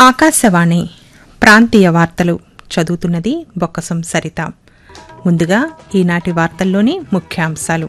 ఆకాశవాణి ప్రాంతీయ వార్తలు చదువుతున్నది బొక్కసం సరిత ముందుగా ఈనాటి వార్తల్లోని ముఖ్యాంశాలు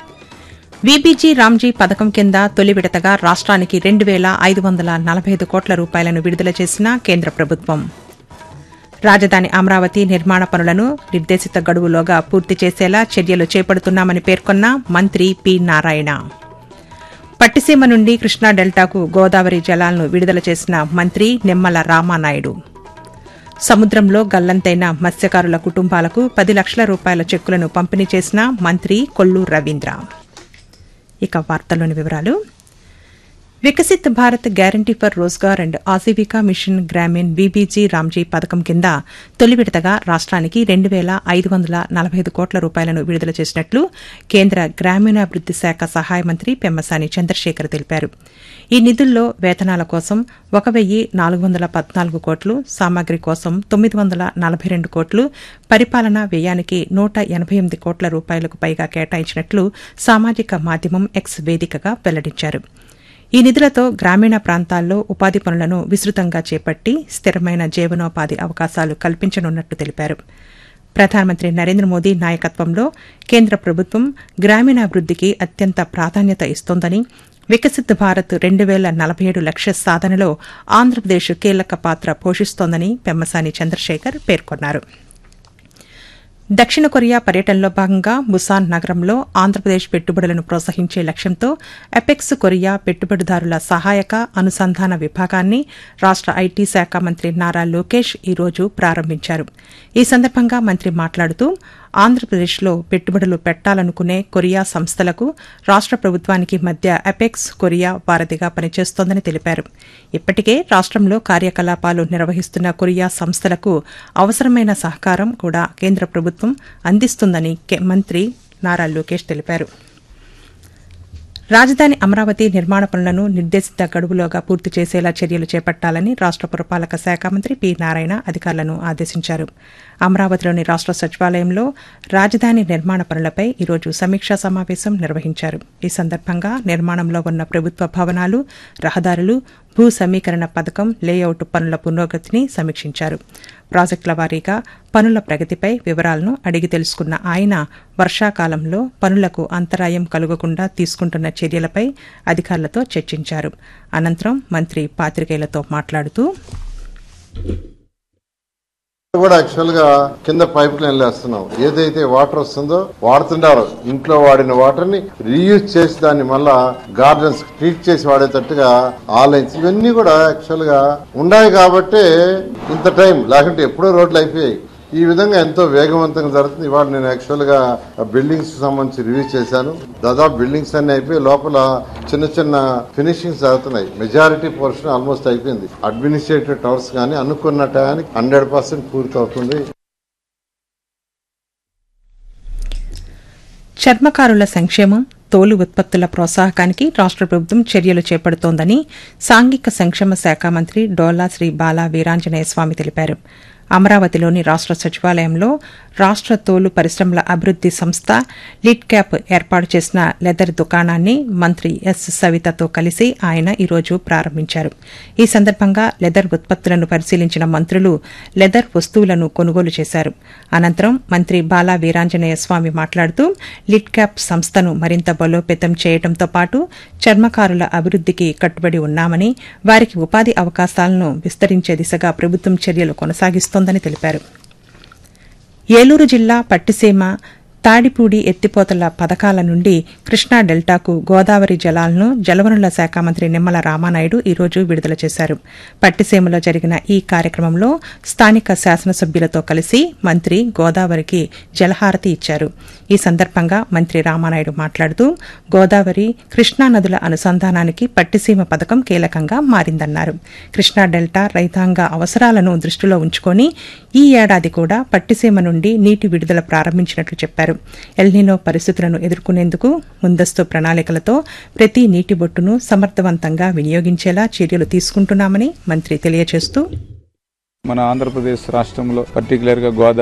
వీబీజీ రామ్జీ పథకం కింద తొలి విడతగా రాష్ట్రానికి రెండు వేల ఐదు వందల నలభై ఐదు కోట్ల రూపాయలను విడుదల చేసిన కేంద్ర ప్రభుత్వం రాజధాని అమరావతి నిర్మాణ పనులను నిర్దేశిత గడువులోగా పూర్తి చేసేలా చర్యలు చేపడుతున్నామని పేర్కొన్న మంత్రి పి నారాయణ పట్టిసీమ నుండి కృష్ణా డెల్టాకు గోదావరి జలాలను విడుదల చేసిన మంత్రి నిమ్మల రామానాయుడు సముద్రంలో గల్లంతైన మత్స్యకారుల కుటుంబాలకు పది లక్షల రూపాయల చెక్కులను పంపిణీ చేసిన మంత్రి కొల్లు రవీంద్ర ఇక వార్తల్లోని వివరాలు Viksit Bharat guarantee for Rozgar and Ajeevika mission Gramin V B G Ramji పథకం కింద తొలి విడతగా రాష్ట్రానికి రెండు వేల ఐదు వందల నలభై ఐదు కోట్ల రూపాయలను విడుదల చేసినట్లు కేంద్ర గ్రామీణాభివృద్ది శాఖ సహాయ మంత్రి పెమ్మసాని చంద్రశేఖర్ తెలిపారు ఈ నిధుల్లో వేతనాల కోసం ఒక వెయ్యి నాలుగు వందల పద్నాలుగు కోట్లు సామాగ్రి కోసం తొమ్మిది వందల నలభై రెండు కోట్లు పరిపాలనా వ్యయానికి నూట ఎనభై ఎనిమిది కోట్ల రూపాయలకు పైగా కేటాయించినట్లు సామాజిక మాధ్యమం ఎక్స్ వేదికగా వెల్లడించారు ఈ నిధులతో గ్రామీణ ప్రాంతాల్లో ఉపాధి పనులను విస్తృతంగా చేపట్టి స్థిరమైన జీవనోపాధి అవకాశాలు కల్పించనున్నట్లు తెలిపారు ప్రధానమంత్రి నరేంద్ర మోదీ నాయకత్వంలో కేంద్ర ప్రభుత్వం గ్రామీణాభివృద్దికి అత్యంత ప్రాధాన్యత ఇస్తోందని వికసిత్ భారత్ రెండు వేల నలభై ఏడు లక్ష్య సాధనలో ఆంధ్రప్రదేశ్ కీలక పాత్ర పోషిస్తోందని పెమ్మసాని చంద్రశేఖర్ పేర్కొన్నారు దక్షిణ కొరియా పర్యటనలో భాగంగా బుసాన్ నగరంలో ఆంధ్రప్రదేశ్ పెట్టుబడులను ప్రోత్సహించే లక్ష్యంతో ఎపెక్స్ కొరియా పెట్టుబడిదారుల సహాయక అనుసంధాన విభాగాన్ని రాష్ట ఐటీ శాఖ మంత్రి నారా లోకేష్ ఈరోజు ప్రారంభించారు ఈ సందర్భంగా మంత్రి మాట్లాడుతూ ఆంధ్రప్రదేశ్లో పెట్టుబడులు పెట్టాలనుకునే కొరియా సంస్థలకు రాష్ట ప్రభుత్వానికి మధ్య అపెక్స్ కొరియా వారధిగా పనిచేస్తోందని తెలిపారు ఇప్పటికే రాష్టంలో కార్యకలాపాలు నిర్వహిస్తున్న కొరియా సంస్థలకు అవసరమైన సహకారం కూడా కేంద్ర ప్రభుత్వం అందిస్తుందని మంత్రి నారా లోకేష్ తెలిపారు రాజధాని అమరావతి నిర్మాణ పనులను నిర్దేశిత గడువులోగా పూర్తి చేసేలా చర్యలు చేపట్టాలని రాష్ట పురపాలక శాఖ మంత్రి పి నారాయణ అధికారులను ఆదేశించారు అమరావతిలోని రాష్ట సచివాలయంలో రాజధాని నిర్మాణ పనులపై ఈరోజు సమీక్షా సమావేశం నిర్వహించారు ఈ సందర్భంగా నిర్మాణంలో ఉన్న ప్రభుత్వ భవనాలు రహదారులు భూ సమీకరణ పథకం లేఅవుట్ పనుల పురోగతిని సమీక్షించారు ప్రాజెక్టుల వారీగా పనుల ప్రగతిపై వివరాలను అడిగి తెలుసుకున్న ఆయన వర్షాకాలంలో పనులకు అంతరాయం కలుగకుండా తీసుకుంటున్న చర్యలపై అధికారులతో చర్చించారు అనంతరం మంత్రి పాతికేయులతో మాట్లాడుతూ కూడా యాక్చువల్ గా కింద పైప్ లైన్ వేస్తున్నాం ఏదైతే వాటర్ వస్తుందో వాడుతుంటారో ఇంట్లో వాడిన వాటర్ ని రీయూజ్ చేసి దాన్ని మళ్ళా గార్డెన్స్ ట్రీట్ చేసి వాడేటట్టుగా ఆ లైన్స్ ఇవన్నీ కూడా యాక్చువల్ గా ఉన్నాయి కాబట్టి ఇంత టైం లేకుంటే ఎప్పుడో రోడ్లు అయిపోయాయి ఈ విధంగా ఎంతో వేగవంతంగా జరుగుతుంది ఇవాళ నేను యాక్చువల్ గా బిల్డింగ్స్ సంబంధించి రివ్యూ చేశాను దాదాపు బిల్డింగ్స్ అన్ని అయిపోయి లోపల చిన్న చిన్న ఫినిషింగ్స్ జరుగుతున్నాయి మెజారిటీ పోర్షన్ ఆల్మోస్ట్ అయిపోయింది అడ్మినిస్ట్రేటివ్ టవర్స్ కానీ అనుకున్న టయానికి హండ్రెడ్ పర్సెంట్ పూర్తి అవుతుంది చర్మకారుల సంక్షేమం తోలు ఉత్పత్తుల ప్రోత్సాహకానికి రాష్ట ప్రభుత్వం చర్యలు చేపడుతోందని సాంఘిక సంక్షేమ శాఖ మంత్రి డోలా శ్రీ బాలా వీరాంజనేయ స్వామి తెలిపారు అమరావతిలోని రాష్ట సచివాలయంలో రాష్ట తోలు పరిశ్రమల అభివృద్ది సంస్థ లిడ్ క్యాప్ ఏర్పాటు చేసిన లెదర్ దుకాణాన్ని మంత్రి ఎస్ సవితతో కలిసి ఆయన ఈరోజు ప్రారంభించారు ఈ సందర్భంగా లెదర్ ఉత్పత్తులను పరిశీలించిన మంత్రులు లెదర్ వస్తువులను కొనుగోలు చేశారు అనంతరం మంత్రి బాలా వీరాంజనేయ స్వామి మాట్లాడుతూ లిడ్ క్యాప్ సంస్థను మరింత బలోపేతం చేయడంతో పాటు చర్మకారుల అభివృద్దికి కట్టుబడి ఉన్నామని వారికి ఉపాధి అవకాశాలను విస్తరించే దిశగా ప్రభుత్వం చర్యలు కొనసాగిస్తోందని తెలిపారు ఏలూరు జిల్లా పట్టిసీమ తాడిపూడి ఎత్తిపోతల పథకాల నుండి కృష్ణా డెల్టాకు గోదావరి జలాలను జలవనరుల శాఖ మంత్రి నిమ్మల రామానాయుడు ఈరోజు విడుదల చేశారు పట్టిసీమలో జరిగిన ఈ కార్యక్రమంలో స్థానిక శాసనసభ్యులతో కలిసి మంత్రి గోదావరికి జలహారతి ఇచ్చారు ఈ సందర్భంగా మంత్రి రామానాయుడు మాట్లాడుతూ గోదావరి కృష్ణా నదుల అనుసంధానానికి పట్టిసీమ పథకం కీలకంగా మారిందన్నారు కృష్ణా డెల్టా రైతాంగ అవసరాలను దృష్టిలో ఉంచుకొని ఈ ఏడాది కూడా పట్టిసీమ నుండి నీటి విడుదల ప్రారంభించినట్లు చెప్పారు ఎల్నినో పరిస్థితులను ఎదుర్కొనేందుకు ముందస్తు ప్రణాళికలతో ప్రతి నీటి బొట్టును సమర్థవంతంగా వినియోగించేలా చర్యలు తీసుకుంటున్నామని మంత్రి తెలియజేస్తూ మన ఆంధ్రప్రదేశ్ రాష్ట్రంలో పర్టికులర్ గా గోదావరి